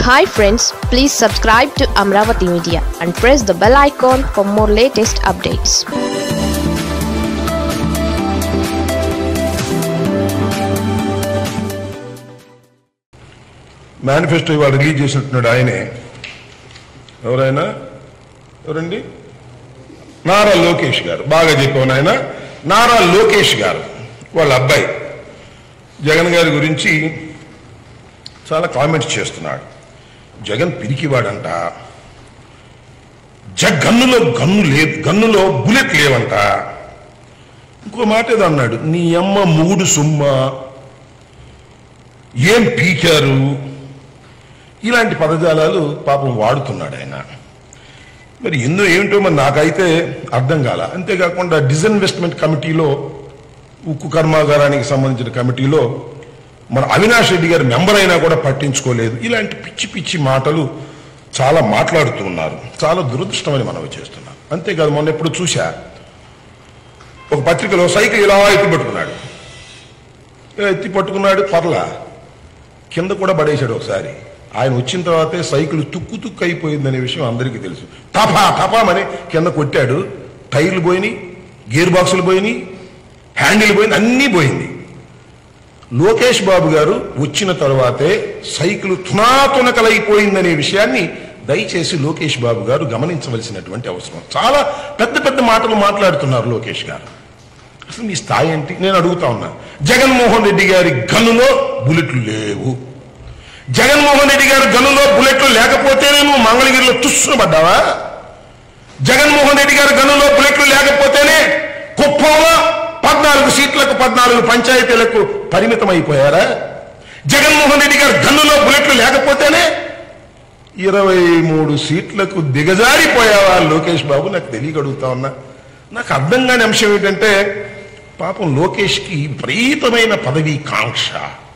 hi friends please subscribe to Amaravati media and press the bell icon for more latest updates manifesto ఇవాళ release చేసినట్టున్నాడు ఆయనే ఎవరైనా ఎవరండి నారా లోకేష్ గారు బాగా చెప్పాను ఆయన నారా లోకేష్ గారు వాళ్ళ అబ్బాయి జగన్ గారి గురించి చాలా కామెంట్స్ చేస్తున్నాడు జగన్ పిరికివాడంట జగన్నులో గన్ను లేదు గన్నులో బుల్లెట్ లేవంట ఇంకో మాట ఏదో అన్నాడు నీ అమ్మ మూడు సుమ్మ ఏం పీకారు ఇలాంటి పదజాలాలు పాపం వాడుతున్నాడు ఆయన మరి ఎన్నో ఏమిటో మరి నాకైతే అర్థం కాల అంతేకాకుండా డిస్ఇన్వెస్ట్మెంట్ కమిటీలో ఉక్కు కర్మాగారానికి సంబంధించిన కమిటీలో మన అవినాష్ రెడ్డి గారు మెంబర్ అయినా కూడా పట్టించుకోలేదు ఇలాంటి పిచ్చి పిచ్చి మాటలు చాలా మాట్లాడుతూ ఉన్నారు చాలా దురదృష్టమని మనవి చేస్తున్నారు అంతేకాదు మొన్న ఎప్పుడు చూశా ఒక పత్రికలో సైకిల్ ఇలా ఎత్తి పట్టుకున్నాడు ఇలా ఎత్తి పట్టుకున్నాడు పర్లా కింద కూడా పడేశాడు ఒకసారి ఆయన వచ్చిన తర్వాతే సైకిల్ తుక్కు తుక్కు అయిపోయిందనే విషయం అందరికీ తెలుసు టపా టపామని కింద కొట్టాడు టైర్లు పోయినాయి గేర్ బాక్సులు పోయినాయి హ్యాండిల్ పోయింది అన్నీ పోయింది లోకేష్ బాబు గారు వచ్చిన తర్వాతే సైకిల్ తునాతునకలైపోయిందనే విషయాన్ని దయచేసి లోకేష్ బాబు గారు గమనించవలసినటువంటి అవసరం చాలా పెద్ద పెద్ద మాటలు మాట్లాడుతున్నారు లోకేష్ గారు అసలు మీ స్థాయి ఏంటి నేను అడుగుతా ఉన్నా జగన్మోహన్ రెడ్డి గారి గనులో బుల్లెట్లు లేవు జగన్మోహన్ రెడ్డి గారి గనులో బుల్లెట్లు లేకపోతేనే నువ్వు మంగళగిరిలో తుస్సున పడ్డావా జగన్మోహన్ రెడ్డి గారి గనులో బుల్లెట్లు లేకపోతేనే కుప్పంలో పద్నాలుగు సీట్లకు పద్నాలుగు పంచాయతీలకు పరిమితం అయిపోయారా జగన్మోహన్ రెడ్డి గారి గన్నులో బుల్లెట్లు లేకపోతేనే ఇరవై మూడు సీట్లకు దిగజారిపోయావా లోకేష్ బాబు నాకు తెలియక అడుగుతా ఉన్నా నాకు అర్థం కాని అంశం ఏంటంటే పాపం లోకేష్కి విపరీతమైన పదవీ కాంక్ష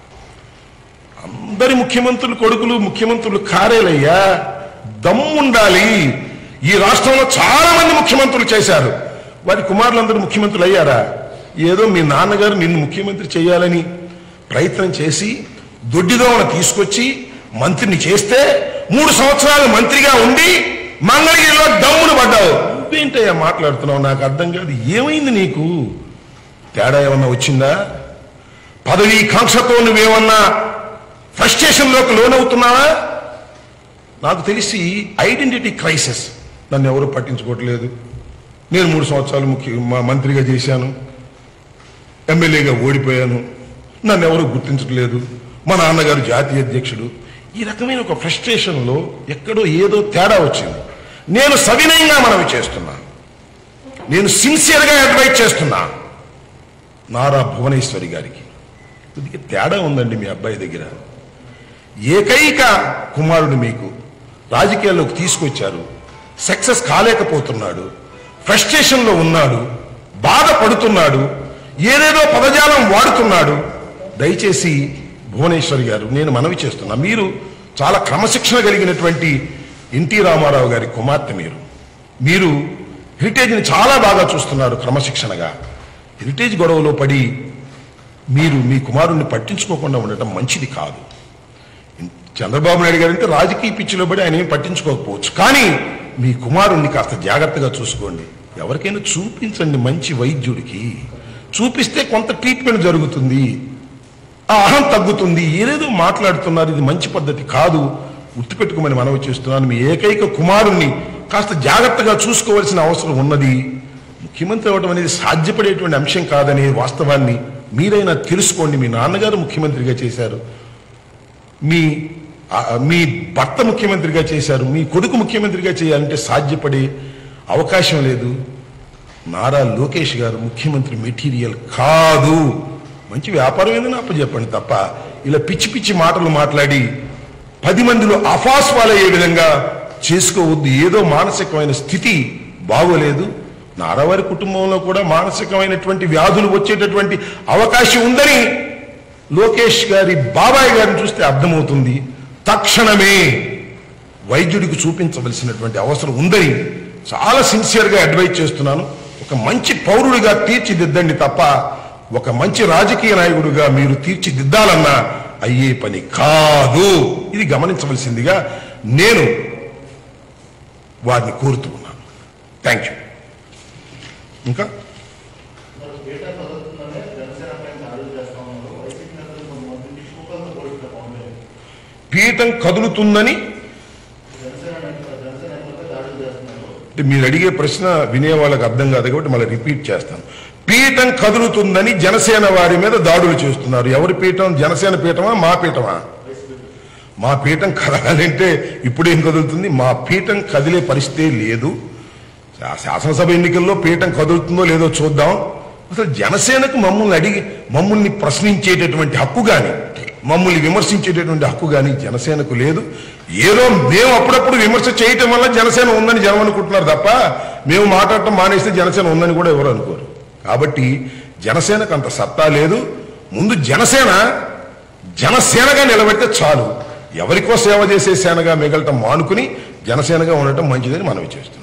అందరి ముఖ్యమంత్రులు కొడుకులు ముఖ్యమంత్రులు కారేలయ్యా దమ్ముండాలి ఈ రాష్ట్రంలో చాలా మంది ముఖ్యమంత్రులు చేశారు వారి కుమారులందరూ ముఖ్యమంత్రులు అయ్యారా ఏదో మీ నాన్నగారు నిన్ను ముఖ్యమంత్రి చేయాలని ప్రయత్నం చేసి దొడ్డిదోమను తీసుకొచ్చి మంత్రిని చేస్తే మూడు సంవత్సరాలు మంత్రిగా ఉండి మంగళగిరిలో దమ్మును పడ్డావు నువ్వేంటయ్యా మాట్లాడుతున్నావు నాకు అర్థం కాదు ఏమైంది నీకు తేడా ఏమన్నా వచ్చిందా పదవీ కాంక్షతో నువ్వేమన్నా ఫ్రస్ట్రేషన్లోకి లోనవుతున్నావా నాకు తెలిసి ఐడెంటిటీ క్రైసిస్ నన్ను ఎవరు పట్టించుకోవట్లేదు నేను మూడు సంవత్సరాలు ముఖ్య మా- మంత్రిగా చేశాను ఎమ్మెల్యేగా ఓడిపోయాను నన్ను ఎవరు గుర్తించట్లేదు మా నాన్నగారు జాతీయ అధ్యక్షుడు ఈ రకమైన ఒక ఫ్రస్ట్రేషన్లో ఎక్కడో ఏదో తేడా వచ్చింది నేను సవినయంగా మనవి చేస్తున్నా నేను సిన్సియర్గా అడ్వైజ్ చేస్తున్నా నారా భువనేశ్వరి గారికి కొద్దిగా తేడా ఉందండి మీ అబ్బాయి దగ్గర ఏకైక కుమారుడు మీకు రాజకీయాల్లోకి తీసుకొచ్చారు సక్సెస్ కాలేకపోతున్నాడు ఫ్రస్ట్రేషన్లో ఉన్నాడు బాధపడుతున్నాడు ఏదేదో పదజాలం వాడుతున్నాడు దయచేసి భువనేశ్వరి గారు నేను మనవి చేస్తున్నా మీరు చాలా క్రమశిక్షణ కలిగినటువంటి ఎన్టీ రామారావు గారి కుమార్తె మీరు మీరు హెరిటేజ్ని చాలా బాగా చూస్తున్నారు క్రమశిక్షణగా హెరిటేజ్ గొడవలో పడి మీరు మీ కుమారుణ్ణి పట్టించుకోకుండా ఉండటం మంచిది కాదు చంద్రబాబు నాయుడు గారు అంటే రాజకీయ పిచ్చిలో పడి ఆయన ఏం పట్టించుకోకపోవచ్చు కానీ మీ కుమారుణ్ణి కాస్త జాగ్రత్తగా చూసుకోండి ఎవరికైనా చూపించండి మంచి వైద్యుడికి చూపిస్తే కొంత ట్రీట్మెంట్ జరుగుతుంది ఆ అహం తగ్గుతుంది ఏదేదో మాట్లాడుతున్నారు ఇది మంచి పద్ధతి కాదు గుర్తుపెట్టుకోమని మనవి చేస్తున్నాను మీ ఏకైక కుమారుణ్ణి కాస్త జాగ్రత్తగా చూసుకోవాల్సిన అవసరం ఉన్నది ముఖ్యమంత్రి అవ్వడం అనేది సాధ్యపడేటువంటి అంశం కాదనే వాస్తవాన్ని మీరైనా తెలుసుకోండి మీ నాన్నగారు ముఖ్యమంత్రిగా చేశారు మీ ఆ, మీ భర్త ముఖ్యమంత్రిగా చేశారు మీ కొడుకు ముఖ్యమంత్రిగా చేయాలంటే సాధ్యపడే అవకాశం లేదు నారా లోకేష్ గారు ముఖ్యమంత్రి మెటీరియల్ కాదు మంచి వ్యాపారం ఏదైనా అప్పచెప్పండి తప్ప ఇలా పిచ్చి పిచ్చి మాటలు మాట్లాడి పది మందిలో అఫాస్వాలయ్యే విధంగా చేసుకోవద్దు ఏదో మానసికమైన స్థితి బాగోలేదు నారావారి కుటుంబంలో కూడా మానసికమైనటువంటి వ్యాధులు వచ్చేటటువంటి అవకాశం ఉందని లోకేష్ గారి బాబాయ్ గారిని చూస్తే అర్థమవుతుంది తక్షణమే వైద్యుడికి చూపించవలసినటువంటి అవసరం ఉందని చాలా సిన్సియర్గా అడ్వైజ్ చేస్తున్నాను ఒక మంచి పౌరుడిగా తీర్చిదిద్దండి తప్ప ఒక మంచి రాజకీయ నాయకుడిగా మీరు తీర్చిదిద్దాలన్నా అయ్యే పని కాదు ఇది గమనించవలసిందిగా నేను వారిని కోరుతూ ఉన్నాను థ్యాంక్ యూ ఇంకా పీఠం కదులుతుందని అంటే మీరు అడిగే ప్రశ్న వినే వాళ్ళకి అర్థం కాదు కాబట్టి మళ్ళీ రిపీట్ చేస్తాను పీఠం కదులుతుందని జనసేన వారి మీద దాడులు చేస్తున్నారు ఎవరి పీఠం జనసేన పీఠమా మా పీఠమా మా పీఠం కదలాలంటే ఇప్పుడేం కదులుతుంది మా పీఠం కదిలే పరిస్థితే లేదు శా- శాసనసభ ఎన్నికల్లో పీఠం కదులుతుందో లేదో చూద్దాం అసలు జనసేనకు మమ్మల్ని అడిగి మమ్మల్ని ప్రశ్నించేటటువంటి హక్కు కానీ మమ్మల్ని విమర్శించేటటువంటి హక్కు కానీ జనసేనకు లేదు ఏదో మేము అప్పుడప్పుడు విమర్శ చేయటం వల్ల జనసేన ఉందని జనం అనుకుంటున్నారు తప్ప మేము మాట్లాడటం మానేస్తే జనసేన ఉందని కూడా ఎవరు అనుకోరు కాబట్టి జనసేనకు అంత సత్తా లేదు ముందు జనసేన జనసేనగా నిలబెడితే చాలు ఎవరికో సేవ చేసే సేనగా మిగలటం మానుకుని జనసేనగా ఉండటం మంచిదని మనవి చేస్తున్నాం